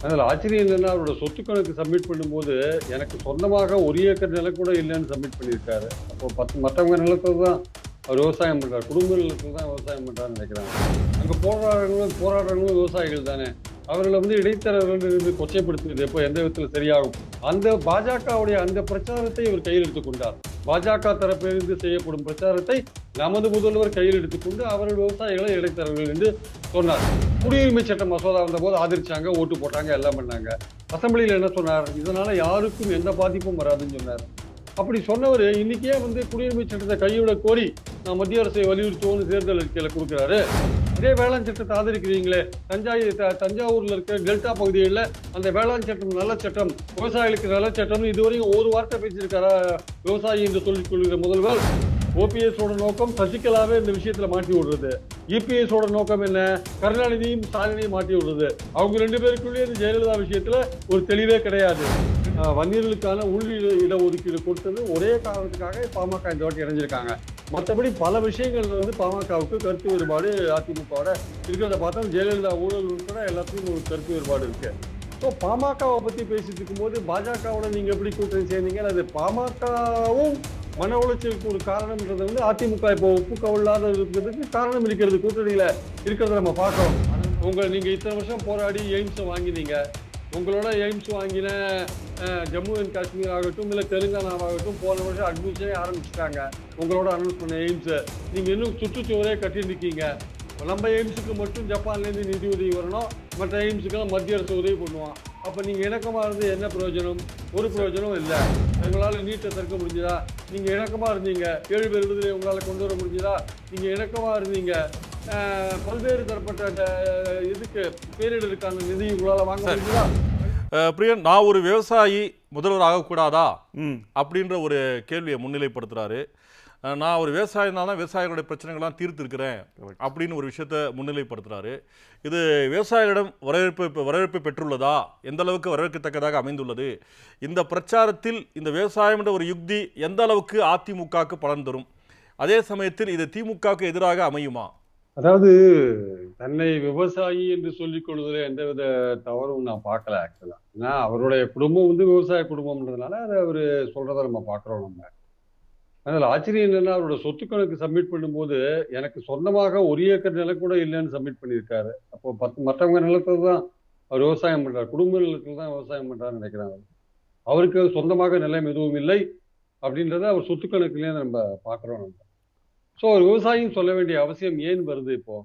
அதில் ஆச்சரியம் என்னன்னா அவரோட சொத்து கணக்கு சப்மிட் பண்ணும்போது எனக்கு சொந்தமாக ஒரு ஏக்கர் நிலம் கூட இல்லைன்னு சப்மிட் பண்ணியிருக்காரு அப்போ பத்து மற்றவங்க நிலத்துல தான் அவர் விவசாயம் பண்றாரு குடும்ப நிலத்துல தான் விவசாயம் பண்றாருன்னு நினைக்கிறாங்க அங்கே போராடுறவங்களும் போராடுறவங்களும் விவசாயிகள் தானே அவர்களை வந்து இடைத்தரகர்கள் இருந்து கொச்சைப்படுத்துவது எப்போ எந்த விதத்தில் சரியாகும் அந்த பாஜகவுடைய அந்த பிரச்சாரத்தை இவர் கையில் எடுத்துக்கொண்டார் பாஜக தரப்பிலிருந்து செய்யப்படும் பிரச்சாரத்தை நமது முதல்வர் கையில் எடுத்துக்கொண்டு அவர்கள் விவசாயிகளை இடைத்தரகர்கள் என்று சொன்னார் குடியுரிமை சட்ட மசோதா வந்தபோது ஆதரிச்சாங்க ஓட்டு போட்டாங்க எல்லாம் பண்ணாங்க அசம்பிளியில் என்ன சொன்னார் இதனால யாருக்கும் எந்த பாதிப்பும் வராதுன்னு சொன்னார் அப்படி சொன்னவர் இன்னைக்கே வந்து குடியுரிமை சட்டத்தை கைவிட கோரி நான் மத்திய அரசை வலியுறுத்துவோம்னு தேர்தல் அறிக்கையில கொடுக்குறாரு இதே வேளாண் சட்டத்தை ஆதரிக்கிறீங்களே தஞ்சாய் த- தஞ்சாவூர்ல இருக்கிற டெல்டா பகுதிகளில் அந்த வேளாண் சட்டம் நல்ல சட்டம் விவசாயிகளுக்கு நல்ல சட்டம்னு இதுவரையும் ஒரு வார்த்தை பேசியிருக்காரா விவசாயி என்று சொல்லிக் கொள்கிற முதல்வர் ஓபிஎஸ் ஓட நோக்கம் சசிகலாவே இந்த விஷயத்துல மாட்டி விடுறது இபிஎஸ் ஓட நோக்கம் என்ன கருணாநிதியும் ஸ்டாலினையும் மாட்டி விடுறது அவங்க ரெண்டு பேருக்குள்ளேயே இந்த ஜெயலலிதா விஷயத்துல ஒரு தெளிவே கிடையாது ஆஹ் வன்னியர்களுக்கான உள் இட- இடஒதுக்கீடு கொடுத்தது ஒரே காரணத்துக்காக பாமக இந்த வாட்டி இணைஞ்சிருக்காங்க மற்றபடி பல விஷயங்கள்ல வந்து பாமகவுக்கு கருத்து வேறுபாடு அதிமுகவோட இருக்கிறத பார்த்தா ஜெயலலிதா ஊழல் உட்பட எல்லாத்துக்கும் ஒரு கருத்து வேறுபாடு இருக்கு ஸோ பாமகவை பத்தி பேசிட்டு இருக்கும்போது பாஜகவோட நீங்க எப்படி கூட்டணி சேர்ந்தீங்க அது பாமகவும் மன உளைச்சலுக்கு ஒரு காரணம்ன்றது வந்து அதிமுக இப்போ ஒப்புக்கவில்லாத இருக்கிறதுக்கு காரணம் இருக்கிறது கூட்டணியில இருக்கிறத நம்ம பார்க்கிறோம் உங்க நீங்க இத்தனை வருஷம் போராடி எய்ம்ஸை வாங்கினீங்க உங்களோட எய்ம்ஸ் வாங்கின அஹ், ஜம்மு அண்ட் காஷ்மீர் ஆகட்டும் இல்லை தெலுங்கானாவாகட்டும் போன வருஷம் அட்மிஷனே ஆரம்பிச்சிட்டாங்க உங்களோட அனௌன்ஸ் பண்ண எய்ம்ஸ் நீங்க இன்னும் சுற்றுச்சுவரே கட்டிட்டு இருக்கீங்க நம்ம எய்ம்ஸுக்கு மட்டும் ஜப்பான்லேருந்து நிதி உதவி வரணும் மற்ற எய்ம்ஸுக்கெல்லாம் மத்திய அரசு உதவி பண்ணுவான் அப்போ நீங்கள் இணக்கமாக இருந்து என்ன பிரயோஜனம் ஒரு பிரயோஜனம் இல்லை உங்களால் நீட்டை தடுக்க முடிஞ்சதா நீங்கள் இணக்கமாக இருந்தீங்க ஏழு பேர் விடுதலை உங்களால் கொண்டு வர முடிஞ்சதா நீங்கள் இணக்கமாக இருந்தீங்க அஹ், பல்வேறு தரப்பட்ட அஹ், இதுக்கு பேரிடருக்கான நிதி உங்களால் வாங்க முடிஞ்சதா அஹ், பிரியன் நான் ஒரு விவசாயி முதல்வர் ஆகக்கூடாதா ம் அப்படின்ற ஒரு கேள்வியை முன்னிலைப்படுத்துறாரு அஹ், நான் ஒரு விவசாயினால தான் விவசாயிகளுடைய பிரச்சனைகள்லாம் தீர்த்திருக்கிறேன் அப்படின்னு ஒரு விஷயத்த முன்னிலைப்படுத்துறாரு இது விவசாயிகளிடம் வரவேற்பு இப்ப வரவேற்பு பெற்றுள்ளதா எந்த அளவுக்கு வரவேற்கத்தக்கதாக அமைந்துள்ளது இந்த பிரச்சாரத்தில் இந்த விவசாயம் என்ற ஒரு யுக்தி எந்த அளவுக்கு அதிமுகவுக்கு பலன் தரும் அதே சமயத்தில் இது திமுகவுக்கு எதிராக அமையுமா அதாவது தன்னை விவசாயி என்று சொல்லிக் கொள்வதில் எந்தவித தவறும் நான் பார்க்கல ஆக்சுவலா ஏன்னா அவருடைய குடும்பம் வந்து விவசாய குடும்பம்ன்றதுனால அதை அவர் சொல்றதை நம்ம பார்க்குறோம் நம்ம அதில் ஆச்சரியம் என்னன்னா அவரோட சொத்து கணக்கு சப்மிட் பண்ணும்போது எனக்கு சொந்தமாக ஒரு ஏக்கர் நிலம் கூட இல்லைன்னு சப்மிட் பண்ணியிருக்காரு அப்போ பத்து மற்றவங்க நிலத்துல தான் அவர் விவசாயம் பண்றாரு குடும்ப நிலத்துல தான் விவசாயம் பண்றாருன்னு நினைக்கிறாங்க அவருக்கு சொந்தமாக நிலம் எதுவும் இல்லை அப்படின்றத அவர் சொத்து கணக்குலேயே நம்ம பார்க்குறோம் நம்ம ஸோ ஒரு விவசாயின்னு சொல்ல வேண்டிய அவசியம் ஏன் வருது இப்போ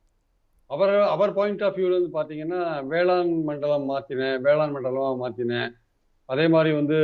அவர் அவர் பாயிண்ட் ஆஃப் வியூல இருந்து பார்த்தீங்கன்னா வேளாண் மண்டலம் மாற்றினேன் வேளாண் மண்டலமாக மாற்றினேன் அதே மாதிரி வந்து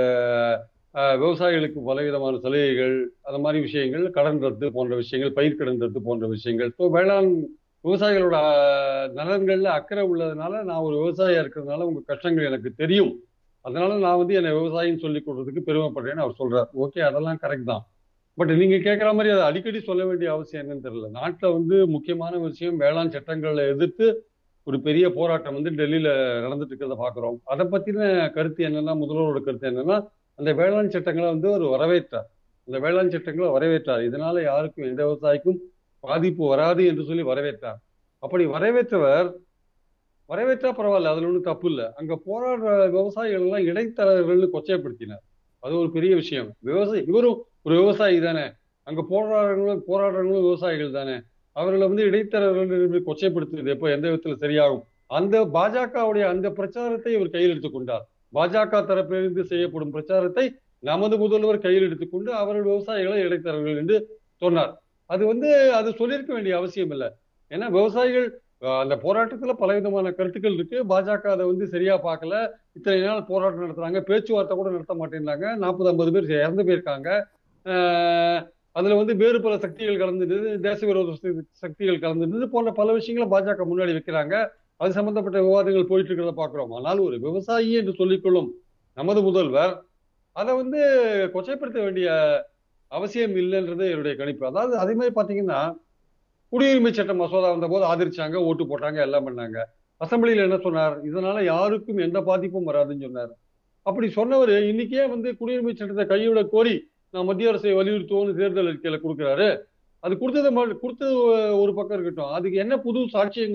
அஹ், விவசாயிகளுக்கு பலவிதமான சலுகைகள் அந்த மாதிரி விஷயங்கள் கடன் ரத்து போன்ற விஷயங்கள் பயிர் கடன் ரத்து போன்ற விஷயங்கள் ஸோ வேளாண் விவசாயிகளோட அஹ், நலன்கள்ல அக்கறை உள்ளதுனால நான் ஒரு விவசாயியா இருக்கிறதுனால உங்க கஷ்டங்கள் எனக்கு தெரியும் அதனால நான் வந்து என்னை விவசாயின்னு சொல்லி கொடுறதுக்கு பெருமைப்படுறேன்னு அவர் சொல்றார் ஓகே அதெல்லாம் கரெக்ட் தான் பட் நீங்க கேட்குற மாதிரி அதை அடிக்கடி சொல்ல வேண்டிய அவசியம் என்னன்னு தெரியல நாட்டில் வந்து முக்கியமான விஷயம் வேளாண் சட்டங்களை எதிர்த்து ஒரு பெரிய போராட்டம் வந்து டெல்லியில நடந்துட்டு இருக்கிறத பார்க்குறோம் அதை பத்தின கருத்து என்னன்னா முதல்வரோட கருத்து என்னன்னா அந்த வேளாண் சட்டங்களை வந்து அவர் வரவேற்றார் அந்த வேளாண் சட்டங்களை வரவேற்றார் இதனால யாருக்கும் எந்த விவசாயிக்கும் பாதிப்பு வராது என்று சொல்லி வரவேற்றார் அப்படி வரவேற்றவர் வரவேற்றா பரவாயில்ல அதுல ஒன்றும் தப்பு இல்லை அங்க போராடுற விவசாயிகள் எல்லாம் இடைத்தரகர்கள்னு கொச்சைப்படுத்தினார் அது ஒரு பெரிய விஷயம் விவசாயி இவரும் ஒரு விவசாயி தானே அங்க போராடுறவங்களும் போராடுறவங்களும் விவசாயிகள் தானே அவர்களை வந்து இடைத்தரகர்கள் என்று கொச்சைப்படுத்துவது எப்போ எந்த விதத்துல சரியாகும் அந்த பாஜகவுடைய அந்த பிரச்சாரத்தை இவர் கையில் எடுத்துக்கொண்டார் பாஜக தரப்பிலிருந்து செய்யப்படும் பிரச்சாரத்தை நமது முதல்வர் கையில் எடுத்துக்கொண்டு அவர்கள் விவசாயிகளை இடைத்தரகர்கள் என்று சொன்னார் அது வந்து அது சொல்லியிருக்க வேண்டிய அவசியம் இல்லை ஏன்னா விவசாயிகள் அஹ், அந்த போராட்டத்துல பலவிதமான கருத்துக்கள் இருக்கு பாஜக அதை வந்து சரியா பார்க்கல இத்தனை நாள் போராட்டம் நடத்துறாங்க பேச்சுவார்த்தை கூட நடத்த மாட்டேங்கிறாங்க நாற்பது ஐம்பது பேர் இறந்து போயிருக்காங்க அஹ், அதுல வந்து வேறு பல சக்திகள் கலந்துருது தேச விரோத சக்தி- சக்திகள் கலந்துருது போன்ற பல விஷயங்களை பாஜக முன்னாடி வைக்கிறாங்க அது சம்பந்தப்பட்ட விவாதங்கள் போயிட்டு இருக்கிறத பாக்குறோம் ஆனால் ஒரு விவசாயி என்று சொல்லிக்கொள்ளும் நமது முதல்வர் அதை வந்து கொச்சைப்படுத்த வேண்டிய அவசியம் இல்லைன்றது என்னுடைய கணிப்பு அதாவது அதே மாதிரி பாத்தீங்கன்னா குடியுரிமை சட்ட மசோதா வந்தபோது ஆதரிச்சாங்க ஓட்டு போட்டாங்க எல்லாம் பண்ணாங்க அசம்பிளியில் என்ன சொன்னார் இதனால யாருக்கும் எந்த பாதிப்பும் வராதுன்னு சொன்னார் அப்படி சொன்னவர் இன்னைக்கே வந்து குடியுரிமை சட்டத்தை கைவிட கோரி நான் மத்திய அரசை வலியுறுத்துவோம்னு தேர்தல் அறிக்கையில கொடுக்குறாரு அது கொடுத்தது ம- கொடுத்தது ஒரு பக்கம் இருக்கட்டும் அதுக்கு என்ன புது சாட்சியங்கள்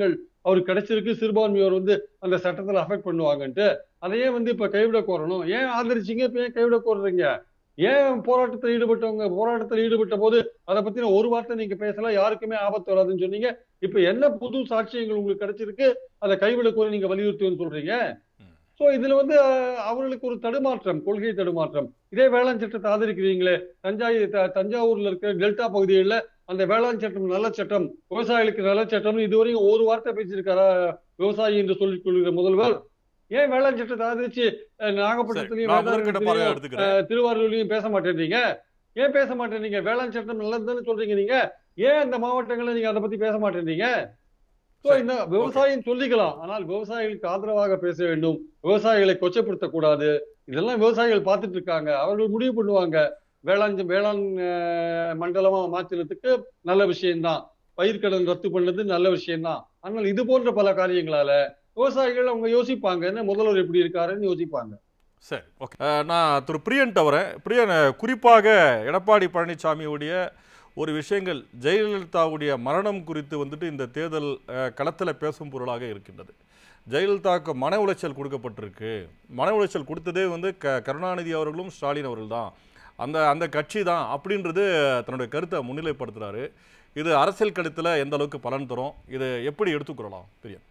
அவருக்கு கிடைச்சிருக்கு சிறுபான்மையோர் வந்து அந்த சட்டத்துல அஃபெக்ட் பண்ணுவாங்கன்ட்டு அதையே வந்து இப்ப கைவிட கோரணும் ஏன் ஆதரிச்சீங்க இப்ப ஏன் கைவிட கோருறீங்க ஏன் போராட்டத்தில் ஈடுபட்டவங்க போராட்டத்தில் ஈடுபட்ட போது அதை பத்தின ஒரு வார்த்தை நீங்க பேசல யாருக்குமே ஆபத்து வராதுன்னு சொன்னீங்க இப்ப என்ன புது சாட்சியங்கள் உங்களுக்கு கிடைச்சிருக்கு அதை கைவிட கோரி நீங்க வலியுறுத்துன்னு சொல்றீங்க சோ இதுல வந்து அஹ், அவர்களுக்கு ஒரு தடுமாற்றம் கொள்கை தடுமாற்றம் இதே வேளாண் சட்டத்தை ஆதரிக்கிறீங்களே தஞ்சாவூர் த- தஞ்சாவூர்ல இருக்கிற டெல்டா பகுதிகளில் அந்த வேளாண் சட்டம் நல்ல சட்டம் விவசாயிகளுக்கு நல்ல சட்டம் இதுவரையும் ஒரு வார்த்தை பேசியிருக்காரா விவசாயி என்று சொல்லிக் கொள்கிற முதல்வர் ஏன் வேளாண் சட்டத்தை ஆதரிச்சு அஹ், சரி, நாகப்பட்டினத்திலையும் நான் முதற்கட்ட பார்வையா வேதாரண்யத்திலையும், எடுத்துக்கிறேன் அஹ், திருவாரூர்லயும் பேச மாட்டேன்றீங்க ஏன் பேச மாட்டேன்றீங்க வேளாண் சட்டம் நல்லதுன்னு சொல்றீங்க நீங்க ஏன் அந்த மாவட்டங்கள்ல நீங்க அதை பத்தி பேச மாட்டேன்றீங்க So, சரி, இந்த விவசாயம் சொல்லிக்கலாம் ஆனால் விவசாயிகளுக்கு ஆதரவாக பேச வேண்டும் விவசாயிகளை கொச்சப்படுத்த கூடாது இதெல்லாம் விவசாயிகள் பார்த்துட்டு இருக்காங்க அவர்கள் முடிவு பண்ணுவாங்க வேளாண் வேளாண் அஹ், மண்டலமா மாத்திரத்துக்கு நல்ல விஷயம்தான் பயிர்க்கடன் ரத்து பண்ணது நல்ல விஷயம்தான் ஆனால் இது போன்ற பல காரியங்களால விவசாயிகள் அவங்க யோசிப்பாங்க என்ன முதல்வர் எப்படி இருக்காருன்னு யோசிப்பாங்க சரி ஓகே அஹ், நான் திரு பிரியன்ட்ட வரேன் பிரியன் அஹ், குறிப்பாக எடப்பாடி பழனிசாமியுடைய ஒரு விஷயங்கள் ஜெயலலிதாவுடைய மரணம் குறித்து வந்துட்டு இந்த தேர்தல் களத்தில் பேசும் பொருளாக இருக்கின்றது ஜெயலலிதாவுக்கு மன உளைச்சல் கொடுக்கப்பட்டிருக்கு மன உளைச்சல் கொடுத்ததே வந்து க கருணாநிதி அவர்களும் ஸ்டாலின் அவர்கள் தான் அந்த அந்த கட்சி தான் அப்படின்றது தன்னுடைய கருத்தை முன்னிலைப்படுத்துகிறாரு இது அரசியல் களத்தில் எந்த அளவுக்கு பலன் தரும் இதை எப்படி எடுத்துக்கொள்ளலாம் பிரியன்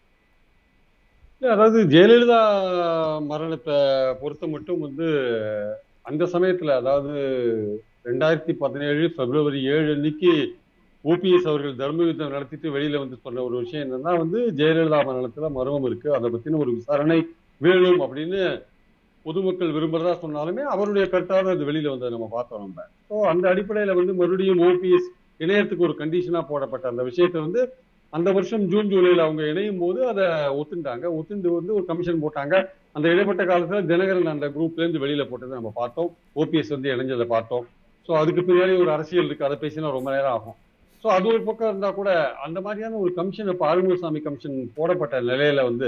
இல்ல, அதாவது ஜெயலலிதா மரணத்தை பொறுத்த மட்டும் வந்து அந்த சமயத்துல அதாவது ரெண்டாயிரத்தி பதினேழு பிப்ரவரி ஏழு அன்னைக்கு ஓபிஎஸ் அவர்கள் தர்ம யுத்தம் நடத்திட்டு வெளியில வந்து சொன்ன ஒரு விஷயம் என்னன்னா வந்து ஜெயலலிதா மரணத்துல மர்மம் இருக்கு அதை பத்தின ஒரு விசாரணை வேணும் அப்படின்னு பொதுமக்கள் விரும்புறதா சொன்னாலுமே அவருடைய கருத்தாக அது வெளியில வந்ததை நம்ம பார்த்தோம் நம்ம ஸோ அந்த அடிப்படையில வந்து மறுபடியும் ஓபிஎஸ் இணையத்துக்கு ஒரு கண்டிஷனா போடப்பட்ட அந்த விஷயத்தை வந்து அந்த வருஷம் ஜூன் ஜூலைல அவங்க இணையும் போது அதை ஒத்துண்டாங்க ஒத்துண்டு வந்து ஒரு கமிஷன் போட்டாங்க அந்த இடைப்பட்ட காலத்துல தினகரன் அந்த குரூப்ல இருந்து வெளியில போட்டதை நம்ம பார்த்தோம் ஓபிஎஸ் வந்து இணைஞ்சதை பார்த்தோம் ஸோ அதுக்கு பின்னாடி ஒரு அரசியல் இருக்கு அதை பேசினா ரொம்ப நேரம் ஆகும் ஸோ அது ஒரு பக்கம் இருந்தா கூட அந்த மாதிரியான ஒரு கமிஷன் இப்போ ஆறுமுகசாமி கமிஷன் போடப்பட்ட நிலையில வந்து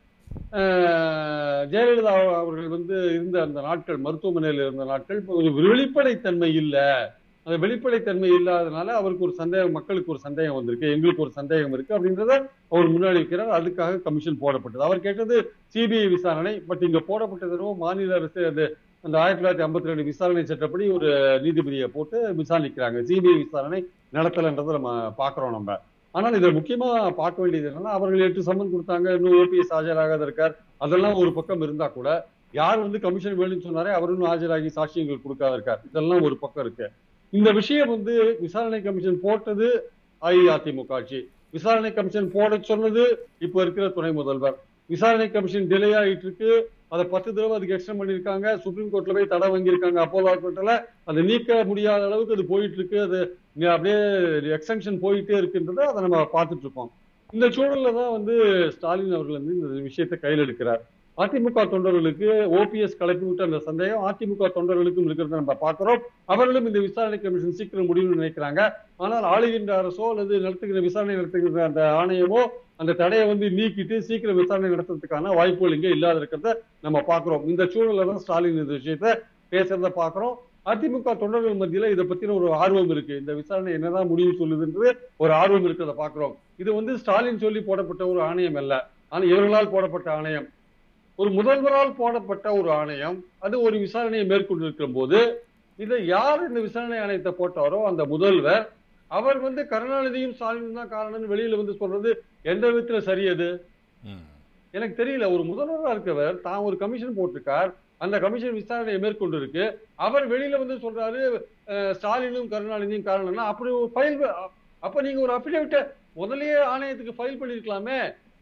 ஆஹ், ஜெயலலிதா அவர்கள் வந்து இருந்த அந்த நாட்கள் மருத்துவமனையில் இருந்த நாட்கள் இப்போ கொஞ்சம் வெளிப்படைத்தன்மை இல்லை அந்த வெளிப்படைத்தன்மை இல்லாதனால அவருக்கு ஒரு சந்தேகம் மக்களுக்கு ஒரு சந்தேகம் வந்திருக்கு எங்களுக்கு ஒரு சந்தேகம் இருக்கு அப்படின்றத அவர் முன்னாடி வைக்கிறார் அதுக்காக கமிஷன் போடப்பட்டது அவர் கேட்டது சிபிஐ விசாரணை பட் இங்க போடப்பட்டது என்னவோ மாநில அரசு அது அந்த ஆயிரத்தி தொள்ளாயிரத்தி ஐம்பத்தி ரெண்டு விசாரணை சட்டப்படி ஒரு நீதிபதியை போட்டு விசாரிக்கிறாங்க சிபிஐ விசாரணை நடத்தலைன்றதை நம்ம பாக்குறோம் நம்ம ஆனால் இதில் முக்கியமா பார்க்க வேண்டியது என்னன்னா அவர்கள் எட்டு சம்மன் கொடுத்தாங்க இன்னும் ஓபிஎஸ் ஆஜராகாத இருக்கார் அதெல்லாம் ஒரு பக்கம் இருந்தா கூட யார் வந்து கமிஷன் வேணும்னு சொன்னாரே அவர் இன்னும் ஆஜராகி சாட்சியங்கள் கொடுக்காத இருக்கார் இதெல்லாம் ஒரு பக்கம் இருக்கு இந்த விஷயம் வந்து விசாரணை கமிஷன் போட்டது அஇஅதிமுக ஆட்சி விசாரணை கமிஷன் போட சொன்னது இப்ப இருக்கிற துணை முதல்வர் விசாரணை கமிஷன் டிலே ஆயிட்டு இருக்கு அதை பத்து தடவை அதுக்கு எக்ஸ்டெண்ட் பண்ணிருக்காங்க சுப்ரீம் கோர்ட்ல போய் தடை வாங்கியிருக்காங்க அப்போலோ ஹாஸ்பிட்டல அதை நீக்க முடியாத அளவுக்கு அது போயிட்டு இருக்கு அது இங்க அப்படியே எக்ஸ்டென்ஷன் போயிட்டே இருக்குன்றதை அதை நம்ம பார்த்துட்டு இருக்கோம் இந்த சூழல்ல தான் வந்து ஸ்டாலின் அவர்கள் வந்து இந்த விஷயத்தை கையில் எடுக்கிறார் அதிமுக தொண்டர்களுக்கு ஓபிஎஸ் கலப்பி விட்ட அந்த சந்தேகம் அதிமுக தொண்டர்களுக்கும் இருக்கிறத நம்ம பார்க்கிறோம் அவர்களும் இந்த விசாரணை கமிஷன் சீக்கிரம் முடியும்னு நினைக்கிறாங்க ஆனால் ஆளுகின்ற அரசோ அல்லது நடத்துகிற விசாரணை நடத்துகிற அந்த ஆணையமோ அந்த தடையை வந்து நீக்கிட்டு சீக்கிரம் விசாரணை நடத்துறதுக்கான வாய்ப்புகள் இங்கே இல்லாத இருக்கிறத நம்ம பார்க்கிறோம் இந்த சூழல்ல தான் ஸ்டாலின் இந்த விஷயத்த பேசுறத பார்க்கிறோம் அதிமுக தொண்டர்கள் மத்தியில இதை பத்தின ஒரு ஆர்வம் இருக்கு இந்த விசாரணை என்னதான் முடிவு சொல்லுதுன்றது ஒரு ஆர்வம் இருக்கிறத பார்க்கிறோம் இது வந்து ஸ்டாலின் சொல்லி போடப்பட்ட ஒரு ஆணையம் அல்ல ஆனா இவர்களால் போடப்பட்ட ஆணையம் ஒரு முதல்வரால் போடப்பட்ட ஒரு ஆணையம் அது ஒரு விசாரணையை மேற்கொண்டிருக்கிற போது இதை யார் இந்த விசாரணை ஆணையத்தை போட்டாரோ அந்த முதல்வர் அவர் வந்து கருணாநிதியும் ஸ்டாலினும் தான் காரணம்னு வெளியில வந்து சொல்றது எந்த விதத்துல சரியது ம். எனக்கு தெரியல ஒரு முதல்வராக இருக்கவர் தான் ஒரு கமிஷன் போட்டிருக்கார் அந்த கமிஷன் விசாரணையை மேற்கொண்டு இருக்கு அவர் வெளியில வந்து சொல்றாரு அஹ், ஸ்டாலினும் கருணாநிதியும் காரணம்னா அப்படி ஒரு ஃபைல் அப்ப நீங்க ஒரு அபிடேவிட்ட முதல்லயே ஆணையத்துக்கு ஃபைல் பண்ணிருக்கலாமே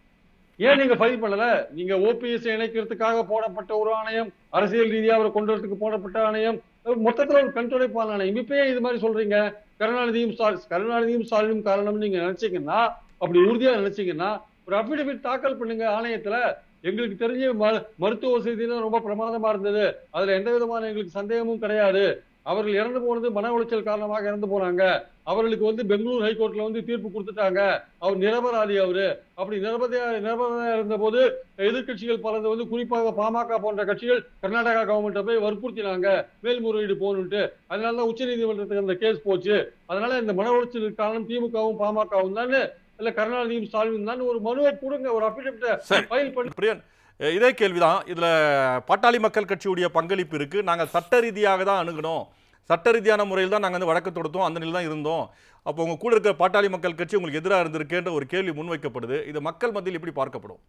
ஏன் நீங்க ஃபைல் பண்ணல நீங்க ஓபிஎஸ் இணைக்கிறதுக்காக போடப்பட்ட ஒரு ஆணையம் அரசியல் ரீதியா அவரை கொண்டு வரதுக்கு போடப்பட்ட ஆணையம் மொத்தத்துல ஒரு கண்துடைப்பான ஆணையம் இப்ப ஏன் இது மாதிரி சொல்றீங்க கருணாநிதியும் ஸ்டாலின் கருணாநிதியும் ஸ்டாலினும் காரணம்னு நீங்க நினைச்சீங்கன்னா அப்படி உறுதியா நினைச்சீங்கன்னா ஒரு அபிடவிட் தாக்கல் பண்ணுங்க ஆணையத்துல எங்களுக்கு தெரிஞ்ச ம- மருத்துவ வசதிலாம் ரொம்ப பிரமாதமா இருந்தது அதுல எந்த விதமான எங்களுக்கு சந்தேகமும் கிடையாது அவர்கள் இறந்து போனது மன உளைச்சல் காரணமாக இறந்து போனாங்க அவர்களுக்கு வந்து பெங்களூர் ஹைகோர்ட்ல வந்து தீர்ப்பு கொடுத்துட்டாங்க அவர் நிரபராதி அவரு அப்படி நிரபதியா நிரபராதியா இருந்த போது எதிர்க்கட்சிகள் பலது வந்து குறிப்பாக பாமக போன்ற கட்சிகள் கர்நாடகா கவர்மெண்ட்டை போய் வற்புறுத்தினாங்க மேல்முறையீடு போகணுன்ட்டு அதனால தான் உச்ச நீதிமன்றத்துக்கு அந்த கேஸ் போச்சு அதனால இந்த மன உளைச்சலுக்கு காரணம் திமுகவும் பாமகவும் தான் இல்ல கருணாநிதியும் ஸ்டாலின் தான் ஒரு மனுவை கொடுங்க ஒரு அபிடவிட்ட சரி. ஃபைல் பண்ணி பிரியன் அஹ் இதே கேள்விதான் இதுல பாட்டாளி மக்கள் கட்சியுடைய பங்களிப்பு இருக்கு நாங்க சட்ட ரீதியாக தான் அணுகணும் சட்ட ரீதியான முறையில் தான் நாங்க வந்து வழக்கு தொடுத்தோம் அந்த நிலையில் தான் இருந்தோம் அப்போ உங்க கூட இருக்கிற பாட்டாளி மக்கள் கட்சி உங்களுக்கு எதிராக இருந்திருக்கேன்ற ஒரு கேள்வி முன்வைக்கப்படுது இது மக்கள் மத்தியில் எப்படி பார்க்கப்படும்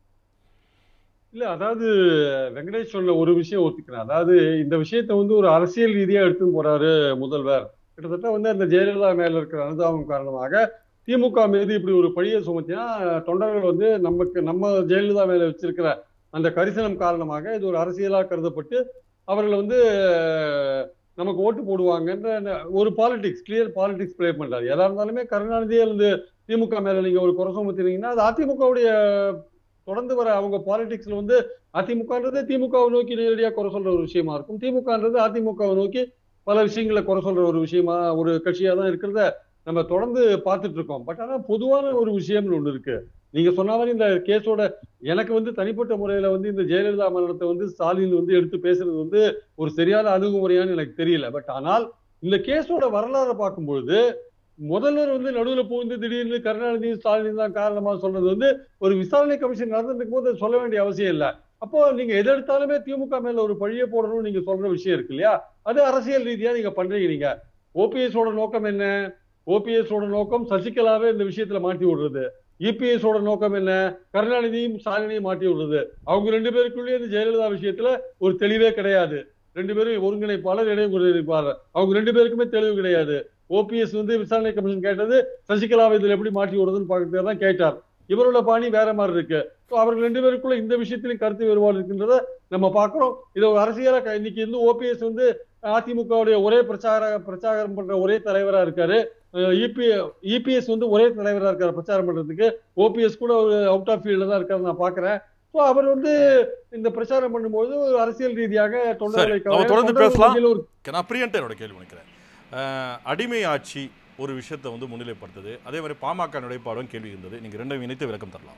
இல்ல அதாவது வெங்கடேஷ் சொன்ன ஒரு விஷயம் ஒத்துக்கிறேன் அதாவது இந்த விஷயத்தை வந்து ஒரு அரசியல் ரீதியா எடுத்துன்னு போறாரு முதல்வர் கிட்டத்தட்ட வந்து அந்த ஜெயலலிதா மேல இருக்கிற அனுதாபம் காரணமாக திமுக மீது இப்படி ஒரு பழியை சுமத்தினா தொண்டர்கள் வந்து நமக்கு நம்ம ஜெயலலிதா மேல வச்சிருக்கிற அந்த கரிசனம் காரணமாக இது ஒரு அரசியலா கருதப்பட்டு அவர்கள் வந்து அஹ், நமக்கு ஓட்டு போடுவாங்கன்ற அந்த ஒரு பாலிடிக்ஸ் கிளியர் பாலிடிக்ஸ் ப்ளே பண்றாரு எதா இருந்தாலுமே கருணாநிதி அல்லது திமுக மேல நீங்க ஒரு குறை சுமத்தினீங்கன்னா அது அதிமுகவுடைய தொடர்ந்து வர அவங்க பாலிடிக்ஸ்ல வந்து அதிமுகன்றது திமுகவை நோக்கி நேரடியாக குறை சொல்ற ஒரு விஷயமா இருக்கும் திமுகன்றது அதிமுகவை நோக்கி பல விஷயங்களை குறை சொல்ற ஒரு விஷயமா ஒரு கட்சியா தான் இருக்கிறத நம்ம தொடர்ந்து பார்த்துட்டு இருக்கோம் பட் ஆனா பொதுவான ஒரு விஷயம்னு ஒண்ணு இருக்கு நீங்க சொன்ன மாதிரி இந்த கேஸோட எனக்கு வந்து தனிப்பட்ட முறையில வந்து இந்த ஜெயலலிதா மரணத்தை வந்து ஸ்டாலின் வந்து எடுத்து பேசுறது வந்து ஒரு சரியான அணுகுமுறையான்னு எனக்கு தெரியல பட் ஆனால் இந்த கேஸோட வரலாறை பார்க்கும்பொழுது முதல்வர் வந்து நடுவுல புகுந்து திடீர்னு கருணாநிதி ஸ்டாலின் தான் காரணமா சொல்றது வந்து ஒரு விசாரணை கமிஷன் நடந்துருக்கும் போது அது சொல்ல வேண்டிய அவசியம் இல்லை அப்போ நீங்க எது எடுத்தாலுமே திமுக மேல ஒரு பழிய போடணும்னு நீங்க சொல்ற விஷயம் இருக்கு இல்லையா அது அரசியல் ரீதியா நீங்க பண்றீங்க நீங்க ஓபிஎஸ் ஓட நோக்கம் என்ன ஓபிஎஸ் ஓட நோக்கம் சசிகலாவே இந்த விஷயத்துல மாட்டி விடுறது இபிஎஸ் ஓட நோக்கம் என்ன கருணாநிதியும் ஸ்டாலினையும் மாட்டி விடுறது அவங்க ரெண்டு பேருக்குள்ளேயே இந்த ஜெயலலிதா விஷயத்துல ஒரு தெளிவே கிடையாது ரெண்டு பேரும் ஒருங்கிணைப்பாளர் இடைஒருங்கிணைப்பாளர் அவங்க ரெண்டு பேருக்குமே தெளிவு கிடையாது ஓபிஎஸ் வந்து விசாரணை கமிஷன் கேட்டது சசிகலாவை இதுல எப்படி மாட்டி விடுறதுன்னு பார்க்கறதுக்கு தான் கேட்டார் இவரோட பாணி வேற மாதிரி இருக்கு ஸோ அவர்கள் ரெண்டு பேருக்குள்ள இந்த விஷயத்திலும் கருத்து வேறுபாடு இருக்கின்றத நம்ம பார்க்கிறோம் இதை ஒரு அரசியலா க- இன்னைக்கு வந்து ஓபிஎஸ் வந்து அதிமுகவுடைய ஒரே பிரச்சார பிரச்சாரம் பண்ற ஒரே தலைவரா இருக்காரு இபி இபிஎஸ் வந்து ஒரே தலைவரா இருக்காரு பிரச்சாரம் பண்றதுக்கு ஓபிஎஸ் கூட ஒரு அவுட் ஆஃப் ஃபீல்ட்ல தான் இருக்காரு நான் பாக்குறேன் ஸோ அவர் வந்து இந்த பிரச்சாரம் பண்ணும்போது ஒரு அரசியல் ரீதியாக தொண்டர்களை சரி, நம்ம தொடர்ந்து தொண்டர்கள் பேசலாம். மத்தியில ஒரு நான் பிரியன்ட்ட என்னோட கேள்வி நினைக்கிறேன் அஹ், அடிமை ஆட்சி ஒரு விஷயத்தை வந்து முன்னிலைப்படுத்துது அதே மாதிரி பாமக நிலைப்பாடும் கேள்வி இருந்தது நீங்க ரெண்டையும் இணைத்து விளக்கம் தரலாம்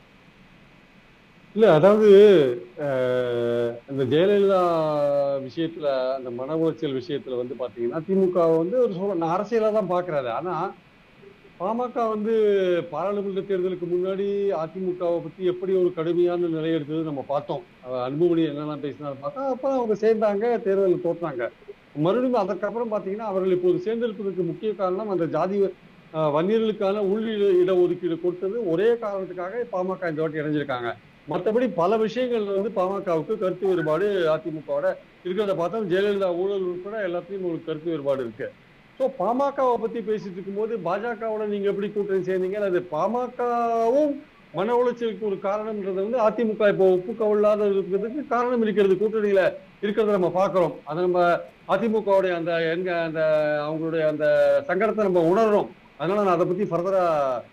இல்ல அதாவது அஹ், இந்த ஜெயலலிதா விஷயத்துல அந்த மன உளைச்சல் விஷயத்துல வந்து பாத்தீங்கன்னா திமுக வந்து ஒரு சொல்ல நான் அரசியலா தான் பாக்குறாரு ஆனா பாமக வந்து பாராளுமன்ற தேர்தலுக்கு முன்னாடி அதிமுகவை பத்தி எப்படி ஒரு கடுமையான நிலை எடுத்தது நம்ம பார்த்தோம் அஹ் அன்புமணி என்னெல்லாம் பேசினாரு பார்த்தா அப்ப அவங்க சேர்ந்தாங்க தேர்தலில் தோற்றாங்க மறுபடியும் அதற்கப்புறம் பாத்தீங்கன்னா அவர்கள் இப்போது சேர்ந்திருப்பதற்கு முக்கிய காரணம் அந்த ஜாதி அஹ், வன்னியர்களுக்கான உள் இட- இடஒதுக்கீடு கொடுத்தது ஒரே காரணத்துக்காக பாமக இந்த வாட்டி இணைஞ்சிருக்காங்க மற்றபடி பல விஷயங்கள் வந்து பாமகவுக்கு கருத்து வேறுபாடு அதிமுகவோட இருக்கிறத பார்த்தா ஜெயலலிதா ஊழல் உட்பட எல்லாத்தையும் ஒரு கருத்து வேறுபாடு இருக்கு ஸோ பாமகவை பத்தி பேசிட்டு இருக்கும்போது பாஜகவோட நீங்க எப்படி கூட்டணி சேர்ந்தீங்க அது பாமகவும் மன உளைச்சலுக்கு ஒரு காரணம்ன்றது வந்து அதிமுக இப்போ ஒப்புக்கொள்ளாத இருக்கிறதுக்கு காரணம் இருக்கிறது கூட்டணியில இருக்கிறத நம்ம பார்க்கிறோம் அதை நம்ம அதிமுகவுடைய அந்த எங்க அந்த அவங்களுடைய அந்த சங்கடத்தை நம்ம உணர்றோம் அதனால நான் அதை பத்தி ஃபர்தரா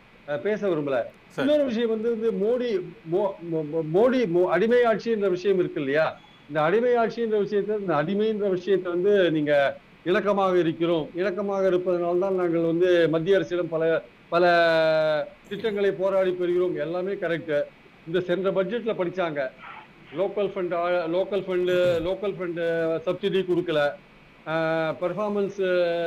பேச விரும்பல சரி. இன்னொரு விஷயம் வந்து வந்து மோடி மோ- மோ- மோ- மோடி மோ- அடிமை ஆட்சின்ற விஷயம் இருக்கு இல்லையா இந்த அடிமை ஆட்சின்ற விஷயத்தை இந்த அடிமைன்ற விஷயத்தை வந்து நீங்க இணக்கமாக இருக்கிறோம் இணக்கமாக இருப்பதனால தான் நாங்கள் வந்து மத்திய அரசிடம் பல பல திட்டங்களை போராடி பெறுகிறோம் எல்லாமே கரெக்ட் இந்த சென்ற பட்ஜெட்ல படிச்சாங்க local fund local fund local fund subsidy கொடுக்கல பெர்ஃபார்மன்ஸ்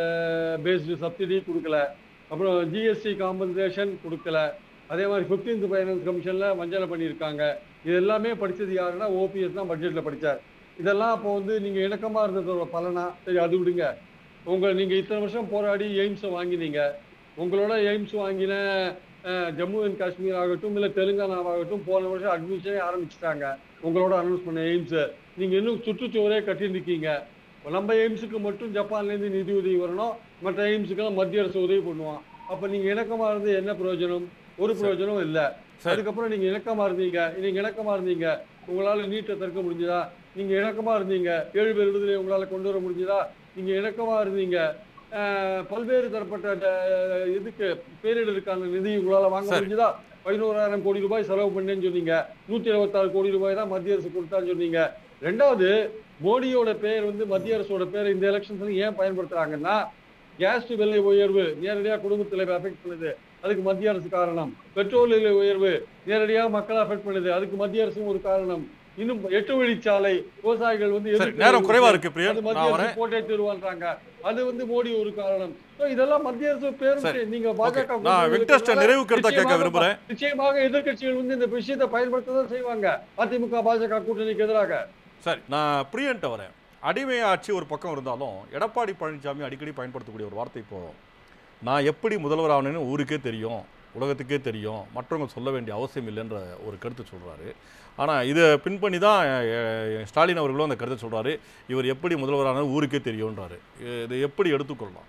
பேஸ்டு சப்சிடி கொடுக்கல அப்புறம் ஜிஎஸ்டி காம்பன்சேஷன் கொடுக்கல அதே மாதிரி ஃபிஃப்டீன்த் ஃபைனான்ஸ் கமிஷன்ல வஞ்சனை பண்ணியிருக்காங்க இது எல்லாமே படிச்சது யாருன்னா ஓபிஎஸ் தான் பட்ஜெட்ல படிச்சார் இதெல்லாம் அப்போ வந்து நீங்க இணக்கமா இருந்ததோட பலனா சரி அது விடுங்க உங்க நீங்க இத்தனை வருஷம் போராடி எய்ம்ஸை வாங்கினீங்க உங்களோட எய்ம்ஸ் வாங்கின அஹ், ஜம்மு அண்ட் காஷ்மீர் ஆகட்டும் இல்லை தெலுங்கானாவாகட்டும் போன வருஷம் அட்மிஷனே ஆரம்பிச்சிட்டாங்க உங்களோட அனௌன்ஸ் பண்ண எய்ம்ஸ் நீங்க இன்னும் சுற்றுச்சுவரே கட்டிட்டு இருக்கீங்க நம்ம எய்ம்ஸுக்கு மட்டும் ஜப்பான்லேருந்து நிதி உதவி வரணும் மற்ற எய்ம்ஸுக்கெல்லாம் மத்திய அரசு உதவி பண்ணுவான் அப்ப நீங்க இணக்கமா இருந்து என்ன பிரயோஜனம் ஒரு பிரயோஜனம் இல்ல சரி. அதுக்கப்புறம் நீங்க இணக்கமா இருந்தீங்க நீங்க இணக்கமா இருந்தீங்க உங்களால நீட்டை தடுக்க முடிஞ்சதா நீங்க இணக்கமா இருந்தீங்க ஏழு பேர் விடுதலை உங்களால கொண்டு வர முடிஞ்சதா நீங்க இணக்கமா இருந்தீங்க அஹ், பல்வேறு தரப்பட்ட அஹ், இதுக்கு பேரிடருக்கான நிதி உங்களால வாங்க சரி. முடிஞ்சதா பதினோராயிரம் கோடி ரூபாய் செலவு பண்ணேன்னு சொன்னீங்க நூத்தி இருபத்தாறு கோடி ரூபாய் தான் மத்திய அரசு கொடுத்தான்னு சொன்னீங்க ரெண்டாவது மோடியோட பேர் வந்து மத்திய அரசோட பேர் இந்த எலெக்ஷன்ஸ்ல ஏன் பயன்படுத்துறாங்கன்னா கேஸ் விலை உயர்வு நேரடியாக குடும்பத்தில் அஃபெக்ட் பண்ணுது அதுக்கு மத்திய அரசு காரணம் பெட்ரோல் விலை உயர்வு நேரடியாக மக்களை அஃபெக்ட் பண்ணுது அதுக்கு மத்திய அரசும் ஒரு காரணம் இன்னும் எட்டு வழிச்சாலை விவசாயிகள் வந்து சரி எதிர்க்க நேரம் குறைவா அது இருக்கு பிரியன் மத்திய நான் அரசு வரேன் போட்டே தருவான்றாங்க அது வந்து மோடி ஒரு காரணம் So இதெல்லாம் மத்திய அரசு பேரும் சரி. நீங்க ஓகே பாஜக நான் கூட்டணியில் வெங்கடேஷ்ட இருக்கிறதால நிறைவு கருத்தை கேட்க நிச்சயமாக விரும்புறேன் நிச்சயமாக எதிர்க்கட்சிகள் வந்து இந்த விஷயத்தை பயன்படுத்த தான் செய்வாங்க அதிமுக பாஜக கூட்டணிக்கு எதிராக சரி நான் பிரியன்ட்ட வரேன் அடிமை ஆட்சி ஒரு பக்கம் இருந்தாலும் எடப்பாடி பழனிசாமி அடிக்கடி பயன்படுத்தக்கூடிய ஒரு வார்த்தை இப்போ நான் எப்படி முதல்வர் ஆனேன்னு ஊருக்கே தெரியும் உலகத்துக்கே தெரியும் மற்றவங்க சொல்ல வேண்டிய அவசியம் இல்லைன்ற ஒரு கருத்து சொல்றாரு ஆனால் இதை பின் பண்ணி தான் அஹ், அஹ், ஸ்டாலின் அவர்களும் அந்த கருத்தை சொல்றாரு இவர் எப்படி முதல்வரான ஊருக்கே தெரியும்ன்றாரு இதை எப்படி எடுத்துக்கொள்ளலாம்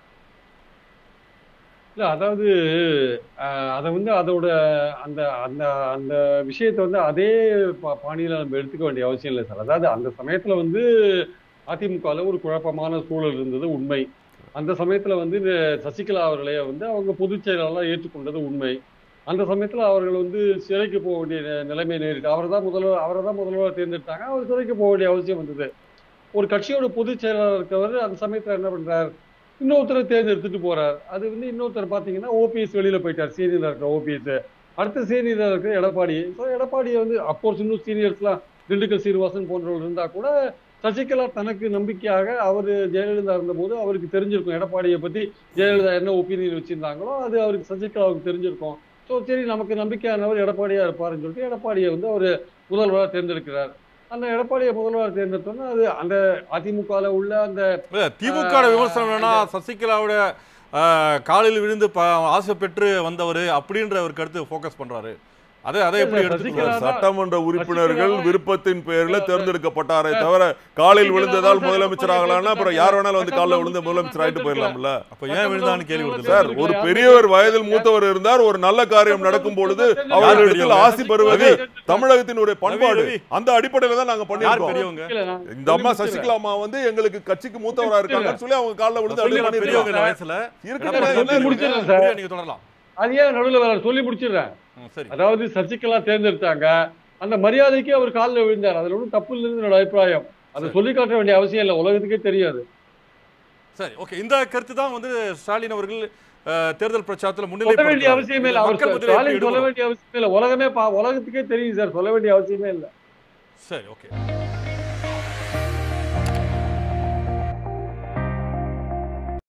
இல்ல அதாவது அஹ், அதை வந்து அதோட அந்த அந்த அந்த விஷயத்தை வந்து அதே பா- பாணியில நம்ம எடுத்துக்க வேண்டிய அவசியம் இல்லை சார் அதாவது அந்த சமயத்துல வந்து அதிமுகவில் ஒரு குழப்பமான சூழல் இருந்தது உண்மை அந்த சமயத்துல வந்து இந்த சசிகலா அவர்களே வந்து அவங்க பொதுச் செயலாளராக ஏற்றுக்கொண்டது உண்மை அந்த சமயத்துல அவர்கள் வந்து சிறைக்கு போக வேண்டிய நி- நிலைமை நேரிட்டு அவரை தான் முதல்வர் அவரை தான் முதல்வர் தேர்ந்தெடுத்தாங்க அவர் சிறைக்கு போக வேண்டிய அவசியம் வந்தது ஒரு கட்சியோட பொதுச் செயலாளர் இருக்கவர் அந்த சமயத்துல என்ன பண்றார் இன்னொருத்தரை தேர்ந்தெடுத்துட்டு போறார் அது வந்து இன்னொருத்தர் பாத்தீங்கன்னா ஓபிஎஸ் வெளியில போயிட்டார் சீனியரா இருக்கிற ஓபிஎஸ் அடுத்த சீனியரா இருக்கிற எடப்பாடி ஸோ எடப்பாடியை வந்து அப்கோர்ஸ் இன்னும் சீனியர்ஸ்லாம் திண்டுக்கல் சீனிவாசன் போன்றவர்கள் இருந்தா கூட சசிகலா தனக்கு நம்பிக்கையாக அவர் ஜெயலலிதா இருந்தபோது அவருக்கு தெரிஞ்சிருக்கும் எடப்பாடியை பத்தி ஜெயலலிதா என்ன ஒப்பீனியன் வச்சிருந்தாங்களோ அது அவருக்கு சசிகலாவுக்கு தெரிஞ்சிருக்கும் ஸோ சரி நமக்கு நம்பிக்கையானவர் எடப்பாடியா இருப்பாருன்னு சொல்லிட்டு எடப்பாடியை வந்து அவர் முதல்வராக தேர்ந்தெடுக்கிறார் அந்த எடப்பாடியை முதல்வராக தேர்ந்தெடுத்தோன்னா அது அந்த அதிமுகவில் உள்ள அந்த இல்ல, திமுக வோட விமர்சனம் என்னன்னா சசிகலாவோட அஹ், காலில் விழுந்து ப ஆசை பெற்று வந்தவர் அப்படின்ற ஒரு கருத்து ஃபோக்கஸ் பண்றாரு அதை அதை எப்படி இல்ல, எடுத்துக்கலாம் சசிகலா- சட்டமன்ற உறுப்பினர்கள் சசிகலா- விருப்பத்தின் பேர்ல தேர்ந்தெடுக்கப்பட்டாரே தவிர காலில் விழுந்ததால் முதலமைச்சர் ஆகலாம்னா அப்புறம் யார் வேணாலும் வந்து காலில் விழுந்து முதலமைச்சர் ஆயிட்டு போயிடலாம்ல அப்ப ஏன் விழுந்தான்னு கேள்வி வருது சார் ஒரு பெரியவர் வயதில் மூத்தவர் இருந்தார் ஒரு நல்ல காரியம் நடக்கும் பொழுது அவர்களிடத்தில் பெரியவங்க? ஆசி பெறுவது தமிழகத்தினுடைய பண்பாடு ரவி. அந்த அடிப்படையில தான் நாங்க யார் பண்ணிருக்கோம் பெரியவங்க இந்த அம்மா சசிகலா அம்மா வந்து எங்களுக்கு கட்சிக்கு மூத்தவரா இருக்காங்கன்னு சொல்லி அவங்க காலில் விழுந்து அப்படி சசிகலா பெரியவங்க பண்ணிருக்காங்க இந்த வயசுல இருக்கிறது எடப்பாடி என்ன இருக்கு? முடிச்சிடுறேன் சார். பிரியா, நீங்க தொடரலாம் அது ஏன் நடுவில் வர சொல்லி முடிச்சிடுறேன் ம், சரி அதாவது சசிகலா தேர்ந்தெடுத்தாங்க அந்த மரியாதைக்கு அவர் காலில் விழுந்தார் அதுல ஒன்றும் தப்பு இல்லைன்னு என்னோட அபிப்பிராயம் அதை சொல்லி காட்ட வேண்டிய அவசியம் இல்லை உலகத்துக்கே தெரியாது சரி ஓகே இந்த கருத்து தான் வந்து ஸ்டாலின் அவர்கள் அஹ், தேர்தல் பிரச்சாரத்துல சொல்ல வேண்டிய முன்னிலை அவசியமே இல்லை அவர் மக்கள் முதலில் எப்படி ஸ்டாலின் சொல்ல எடுக்கணும்? வேண்டிய அவசியமே இல்லை உலகமே பா உலகத்துக்கே தெரியும் சார் சொல்ல வேண்டிய அவசியமே இல்லை சரி ஓகே